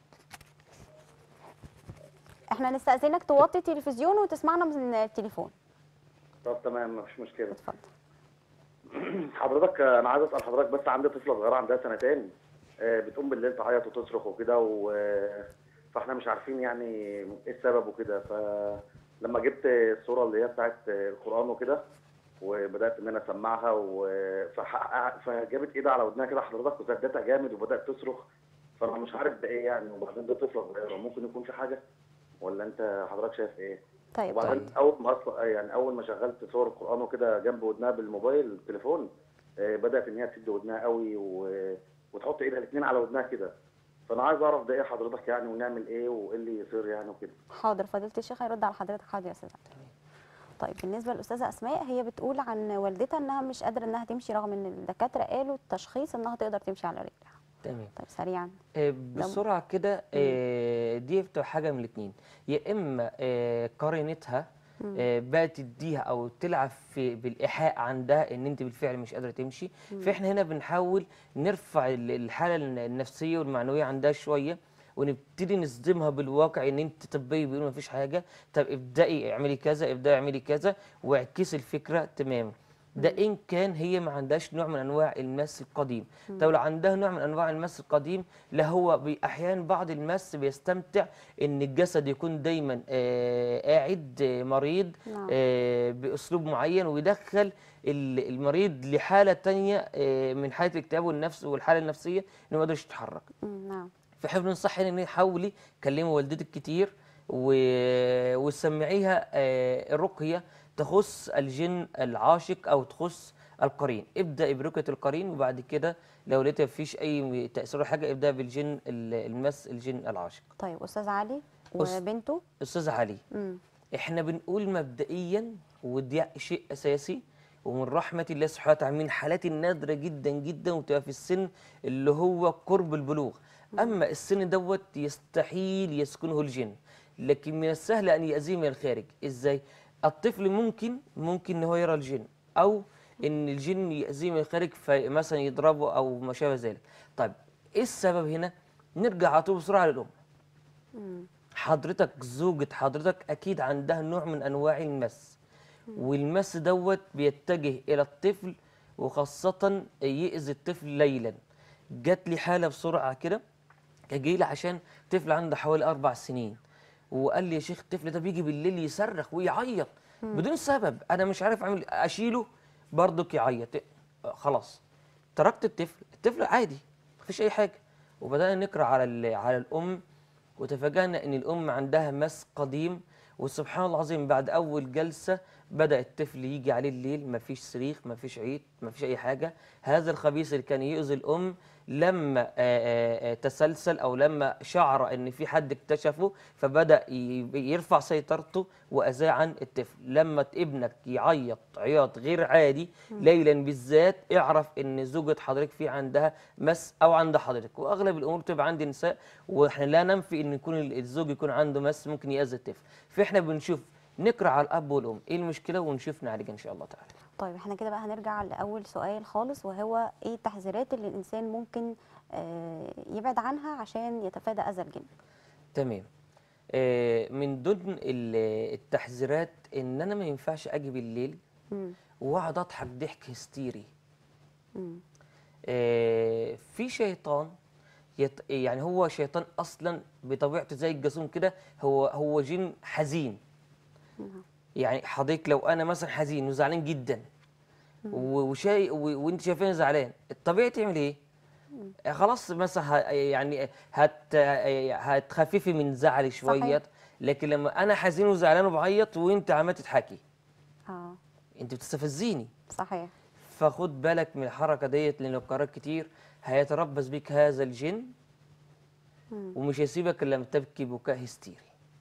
A: احنا نستاذنك توطي التلفزيون وتسمعنا من التليفون
F: طب تمام مفيش مشكله
A: اتفضل
F: حضرتك آه، انا عايز اسال حضرتك بس عندي طفله صغيره عندها سنتين آه، بتقوم بالليل تعيط وتصرخ وكده و... فاحنا مش عارفين يعني ايه السبب وكده فلما جبت الصوره اللي هي بتاعت القران وكده وبدات ان انا اسمعها و... فح... فجابت ايدها على ودنها كده حضرتك وسدتها جامد وبدات تصرخ فانا مش عارف ده ايه يعني وبعدين دي طفله صغيره ممكن يكون في حاجه ولا انت حضرتك شايف ايه؟
A: طيب
F: وبعدين اول ما اصلا يعني اول ما شغلت صور القران وكده جنب ودنها بالموبايل التليفون آه، بدات ان هي تسد ودنها قوي و... وتحط ايدها الاثنين على ودنها كده فانا عايز اعرف ده ايه حضرتك يعني ونعمل ايه وايه اللي يصير يعني وكده
A: حاضر فضيله الشيخ هيرد على حضرتك حاضر يا استاذ علي طيب بالنسبه للاستاذه اسماء هي بتقول عن والدتها انها مش قادره انها تمشي رغم ان الدكاتره قالوا التشخيص انها تقدر تمشي على رجلها
B: تمام
A: طيب سريعا
B: آه، بسرعه كده آه، دي بتبقى حاجه من الاثنين يا اما آه، قرينتها آه، بقت تديها او تلعب في بالايحاء عندها ان انت بالفعل مش قادره تمشي فاحنا هنا بنحاول نرفع ال- الحاله الن- النفسيه والمعنويه عندها شويه ونبتدي نصدمها بالواقع ان انت طبيه بيقولوا مفيش حاجه طب ابدأي اعملي كذا ابدأي اعملي كذا واعكسي الفكره تماما ده ان كان هي ما عندهاش نوع من انواع المس القديم طب لو عندها نوع من انواع المس القديم لا هو بي- احيانا بعض المس بيستمتع ان الجسد يكون دايما آه قاعد آه مريض
A: نعم.
B: آه باسلوب معين ويدخل ال- المريض لحاله تانية آه من حاله الاكتئاب والنفس والحاله النفسيه انه ما يقدرش يتحرك
A: مم، نعم
B: فاحنا بننصح هنا ان حاولي كلمي والدتك كتير و... وسمعيها آه، الرقيه تخص الجن العاشق او تخص القرين ابدا برقيه القرين وبعد كده لو لقيت مفيش اي تاثير ولا حاجه ابدا بالجن ال- المس الجن العاشق
A: طيب استاذ علي
B: أس-
A: وبنته
B: استاذ علي
A: مم.
B: احنا بنقول مبدئيا ودي شيء اساسي ومن رحمه الله سبحانه وتعالى من الحالات النادره جدا جدا وتبقى في السن اللي هو قرب البلوغ اما السن دوت يستحيل يسكنه الجن لكن من السهل ان يأذيه من الخارج ازاي الطفل ممكن ممكن ان هو يرى الجن او ان الجن يأذيه من الخارج فمثلا يضربه او ما شابه ذلك طيب ايه السبب هنا نرجع على طول بسرعه للام حضرتك زوجة حضرتك أكيد عندها نوع من أنواع المس والمس دوت بيتجه إلى الطفل وخاصة يأذي الطفل ليلا جات لي حالة بسرعة كده جاي لي عشان طفل عنده حوالي أربع سنين وقال لي يا شيخ الطفل ده بيجي بالليل يصرخ ويعيط بدون سبب أنا مش عارف أعمل أشيله برضك يعيط آه، خلاص تركت الطفل الطفل عادي مفيش أي حاجة وبدأنا نقرأ على ال- على الأم وتفاجأنا ان الام عندها مس قديم وسبحان الله العظيم بعد اول جلسه بدا الطفل يجي عليه الليل مفيش صريخ مفيش عيط مفيش اي حاجه هذا الخبيث اللي كان يؤذي الام لما آه، آه، آه، تسلسل او لما شعر ان في حد اكتشفه فبدا ي- يرفع سيطرته واذاه عن الطفل لما ابنك يعيط عياط غير عادي ليلا بالذات اعرف ان زوجة حضرتك في عندها مس او عند حضرتك واغلب الامور بتبقى عند النساء واحنا لا ننفي ان يكون الزوج يكون عنده مس ممكن يأذي الطفل فاحنا بنشوف نقرا على الاب والام ايه المشكله ونشوف نعالجها ان شاء الله تعالى
A: طيب احنا كده بقى هنرجع لاول سؤال خالص وهو ايه التحذيرات اللي الانسان ممكن آه، يبعد عنها عشان يتفادى اذى الجن
B: تمام آه، من ضمن ال- التحذيرات ان انا ما ينفعش اجي بالليل
A: مم.
B: واقعد اضحك ضحك هستيري
A: مم.
B: آه، في شيطان يت... يعني هو شيطان اصلا بطبيعته زي الجاسوم كده هو هو جن حزين يعني حضرتك لو انا مثلا حزين وزعلان جدا و- وشاي و... وانت شايفيني زعلان الطبيعي تعمل ايه؟ آه، خلاص مثلا ه... يعني هت... هتخففي من زعلي شويه
A: صحيح.
B: لكن لما انا حزين وزعلان وبعيط وانت عمال تضحكي
A: اه
B: انت بتستفزيني
A: صحيح
B: فخد بالك من الحركه ديت لان لو قررت كتير هيتربص بك هذا الجن ومش هيسيبك الا لما تبكي بكاء هستيري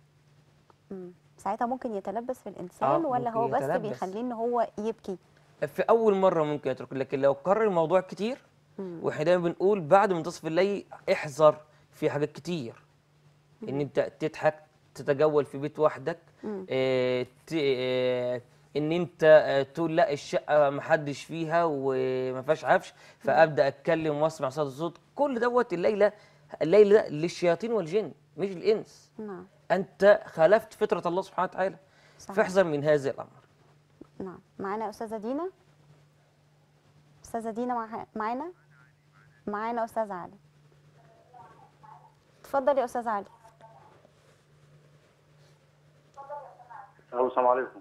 A: مم. ساعتها ممكن يتلبس في الانسان
B: آه،
A: ولا
B: ممكن
A: هو بس
B: يتلبس.
A: بيخليه ان هو يبكي
B: في اول مره ممكن يترك لكن لو قرر الموضوع كتير واحنا دايما بنقول بعد منتصف الليل احذر في حاجات كتير ان انت تضحك تتجول في بيت وحدك آه ت- آه ان انت آه تقول لا الشقه ما حدش فيها وما فيهاش عفش فابدا اتكلم واسمع صوت الصوت كل دوت الليله الليل ده للشياطين والجن مش الانس
A: نعم
B: انت خالفت فطره الله سبحانه وتعالى
A: صحيح.
B: فاحذر من هذا الامر
A: نعم معانا استاذه دينا استاذه دينا مع... معانا معانا استاذ علي اتفضل يا استاذ علي
F: الو السلام عليكم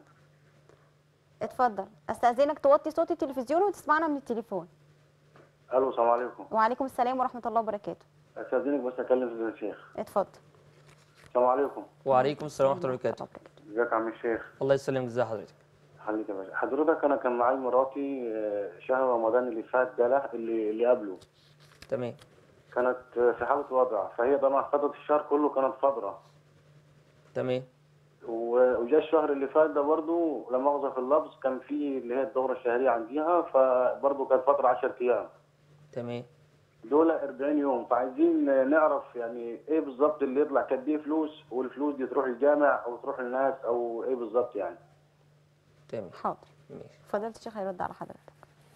A: اتفضل استاذنك توطي صوت التلفزيون وتسمعنا من التليفون
F: الو السلام عليكم
A: وعليكم السلام ورحمه الله وبركاته
F: استاذنك بس اكلم الشيخ
A: اتفضل
F: السلام عليكم
B: وعليكم السلام ورحمه الله وبركاته
F: ازيك يا عم الشيخ
B: الله يسلمك ازي حضرتك
F: حضرتك يا باشا حضرتك انا كان معايا مراتي آه، شهر رمضان اللي فات ده لا، اللي اللي قبله
B: تمام
F: كانت آه، في حاله وضع فهي طبعا خدت الشهر كله كانت فتره
B: تمام
F: و- وجا الشهر اللي فات ده برضه لا مؤاخذه في اللفظ كان في اللي هي الدوره الشهريه عنديها فبرضه كانت فتره 10 ايام
B: تمام
F: دول 40 يوم فعايزين نعرف يعني ايه بالظبط اللي يطلع قد ايه فلوس والفلوس دي تروح الجامع او تروح الناس او ايه بالظبط يعني
B: تمام
A: حاضر
B: ماشي
A: فضيله الشيخ هيرد على حضرتك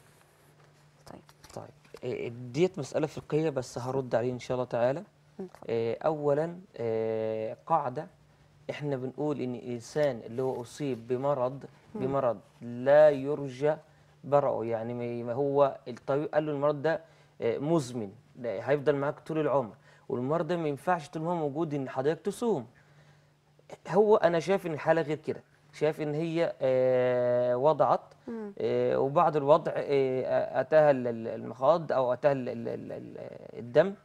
A: طيب
B: طيب إيه، ديت مسألة فقهية بس هرد عليه إن شاء الله تعالى
A: اتفضل.
B: إيه، أولا إيه، قاعدة إحنا بنقول إن الإنسان اللي هو أصيب بمرض بمرض لا يرجى برأه يعني ما- ما هو الطبيب قال له المرض ده إيه، مزمن ده هيفضل معاك طول العمر والمرض ده ما ينفعش طول ما هو موجود إن حضرتك تصوم هو انا شايف ان الحاله غير كده شايف ان هي آه، وضعت آه، وبعد الوضع آه، اتاها ال- ال- المخاض او اتاها ال- ال- ال- ال- الدم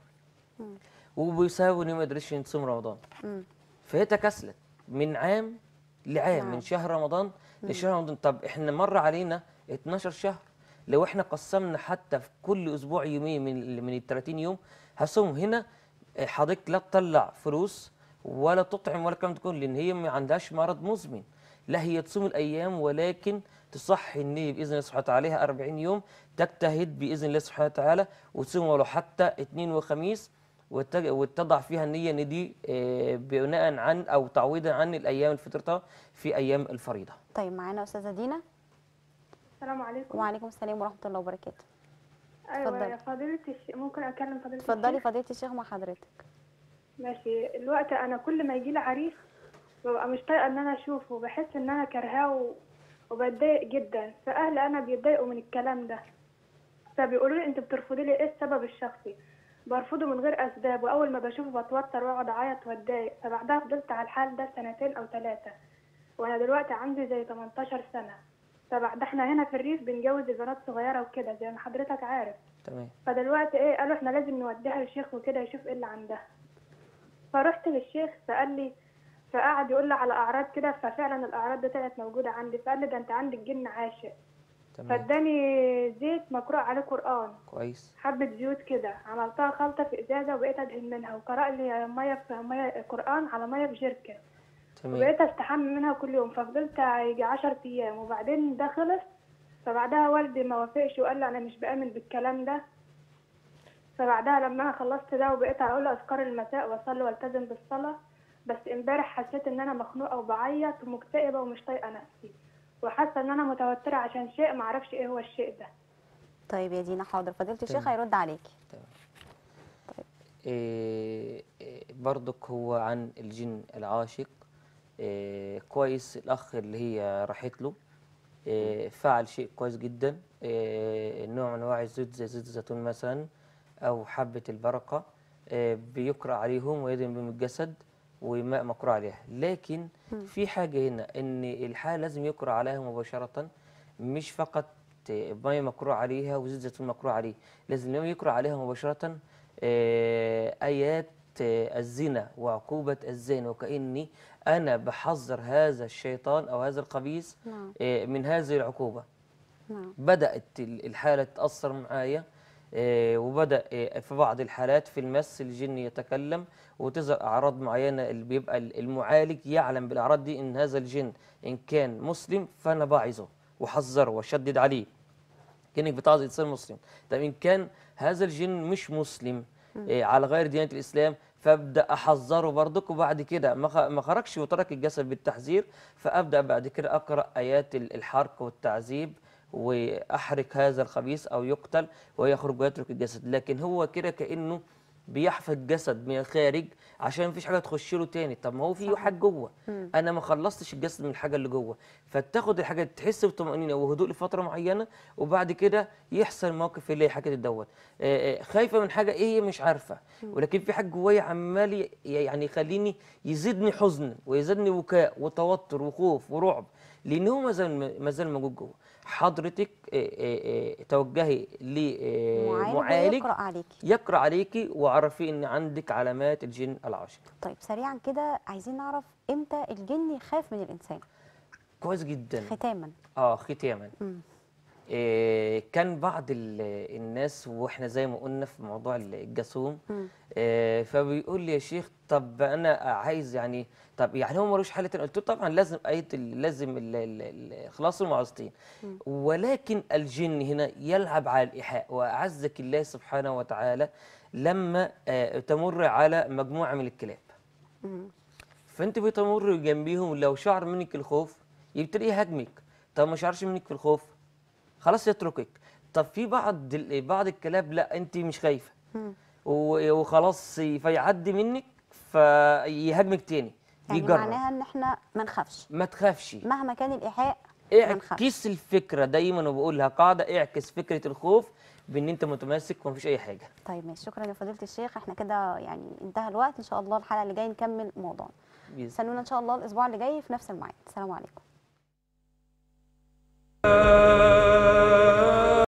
B: وبيساوي ان ما قدرتش تصوم رمضان
A: مم.
B: فهي تكاسلت من عام لعام
A: نعم.
B: من شهر رمضان لشهر رمضان طب احنا مر علينا 12 شهر لو احنا قسمنا حتى في كل اسبوع يومين من ال- من ال 30 يوم هصوم هنا آه، حضرتك لا تطلع فلوس ولا تطعم ولا الكلام ده كله لان هي ما عندهاش مرض مزمن لا هي تصوم الايام ولكن تصحي النية باذن الله سبحانه وتعالى عليها 40 يوم تجتهد باذن الله سبحانه وتعالى وتصوم ولو حتى اثنين وخميس وتج- وتضع فيها النية ان دي آه، بناء عن او تعويضا عن الايام الفطرة في ايام الفريضة
A: طيب معانا استاذه دينا
E: السلام عليكم
A: وعليكم السلام ورحمه الله وبركاته
E: ايوه
A: اتفضلي.
E: يا فضيلة الشيخ ممكن اكلم فضيلة
A: اتفضلي
E: الشيخ؟
A: فضيله الشيخ مع حضرتك
E: ماشي الوقت انا كل ما يجي لي عريس ببقى مش طايقه ان انا اشوفه بحس ان انا كرهاه و- وبتضايق جدا فاهلي انا بيتضايقوا من الكلام ده فبيقولوا لي انت بترفضي لي ايه السبب الشخصي برفضه من غير اسباب واول ما بشوفه بتوتر واقعد اعيط واتضايق فبعدها فضلت على الحال ده سنتين او ثلاثه وانا دلوقتي عندي زي 18 سنه فبعد احنا هنا في الريف بنجوز البنات صغيره وكده زي ما حضرتك عارف
B: تمام
E: فدلوقتي ايه قالوا احنا لازم نوديها للشيخ وكده يشوف ايه اللي عندها فرحت للشيخ فقال لي فقعد يقول لي على اعراض كده ففعلا الاعراض دي طلعت موجوده عندي فقال لي ده انت عندك جن عاشق
B: تمام
G: فاداني زيت مقروء عليه قرآن
B: كويس
G: حبة زيوت كده عملتها خلطة في إزازة وبقيت أدهن منها وقرأ لي مية في مية قرآن على مية في جركة
B: تمام
G: وبقيت أستحمى منها كل يوم ففضلت يجي عشر أيام وبعدين ده خلص فبعدها والدي ما وافقش وقال لي أنا مش بآمن بالكلام ده فبعدها لما أنا خلصت ده وبقيت أقول أذكار المساء وأصلي والتزم بالصلاة بس امبارح حسيت إن أنا مخنوقة وبعيط ومكتئبة ومش طايقة نفسي وحاسة إن أنا متوترة عشان شيء معرفش إيه هو الشيء ده
A: طيب يا دينا حاضر فضيله الشيخ
B: تمام.
A: هيرد عليكي
B: إيه إيه برضك هو عن الجن العاشق إيه كويس الأخ اللي هي راحت له إيه فعل شيء كويس جدا إيه نوع من أنواع الزيت زي زيت الزيتون مثلا أو حبة البركة إيه بيقرأ عليهم ويدهن بهم الجسد وماء مقروء عليها لكن في حاجة هنا إن الحالة لازم يقرأ عليها مباشرة مش فقط مية مقروء عليها وزيت زيتون مقروء عليه لازم لما يقرأ عليها مباشرة آه، آيات آه، الزنا وعقوبة الزنا وكأني أنا بحذر هذا الشيطان أو هذا الخبيث
A: نعم.
B: آه، من هذه العقوبة
A: نعم
B: بدأت ال- الحالة تتأثر معايا آه، وبدأ آه، في بعض الحالات في المس الجن يتكلم وتظهر أعراض معينة اللي بيبقى ال- المعالج يعلم بالأعراض دي إن هذا الجن إن كان مسلم فأنا باعظه وحذره وشدد عليه كأنك بتعظ إنسان مسلم طب إن كان هذا الجن مش مسلم إيه على غير ديانة الإسلام فابدا احذره برضك وبعد كده ما خ- ما خرجش وترك الجسد بالتحذير فابدا بعد كده اقرا ايات ال- الحرق والتعذيب واحرق هذا الخبيث او يقتل ويخرج ويترك الجسد لكن هو كده كانه بيحفظ جسد من الخارج عشان مفيش حاجه تخش له تاني طب ما هو في حاجه جوه انا ما خلصتش الجسد من الحاجه اللي جوه فتاخد الحاجه تحس بطمانينه وهدوء لفتره معينه وبعد كده يحصل موقف اللي هي حاجه الدول آه، آه، خايفه من حاجه ايه هي مش عارفه ولكن في حاجه جوايا عمال ي- يعني يخليني يزيدني حزن ويزيدني بكاء وتوتر وخوف ورعب لان هو ما زال ما زال موجود جوه حضرتك آه، آه، آه، توجهي
A: معالج
B: لمعالج
A: ويقرأ عليكي
B: يقرا عليكي وعرفي ان عندك علامات الجن العاشق
A: طيب سريعا كده عايزين نعرف امتى الجن يخاف من الانسان
B: كويس جدا
A: ختاما
B: اه ختاما
A: مم.
B: إيه كان بعض ال- الناس واحنا زي ما قلنا في موضوع ال- الجاسوم
A: مم.
B: إيه فبيقول لي يا شيخ طب انا عايز يعني طب يعني هو ملوش حل تاني قلت له طبعا لازم ايه ال- لازم ال- ال- ال- اخلاص المعوذتين ولكن الجن هنا يلعب على الايحاء واعزك الله سبحانه وتعالى لما آه، تمر على مجموعه من الكلاب
A: مم.
B: فانت بتمر جنبيهم لو شعر منك الخوف يبتدي يهاجمك طب ما شعرش منك في الخوف خلاص يتركك طب في بعض ال- بعض الكلاب لا انت مش خايفه
A: مم.
B: و- وخلاص فيعدي منك فيهاجمك تاني
A: يعني
B: يجرب
A: معناها ان احنا ما نخافش
B: ما تخافش
A: مهما كان الايحاء ما نخافش
B: اعكس الفكره دايما وبقولها قاعده اعكس فكره الخوف بان انت متماسك ومفيش اي حاجه
A: طيب ماشي شكرا يا فضيله الشيخ احنا كده يعني انتهى الوقت ان شاء الله الحلقه اللي جايه نكمل موضوعنا
B: بإذن
A: استنونا ان شاء الله الاسبوع اللي جاي في نفس الميعاد السلام عليكم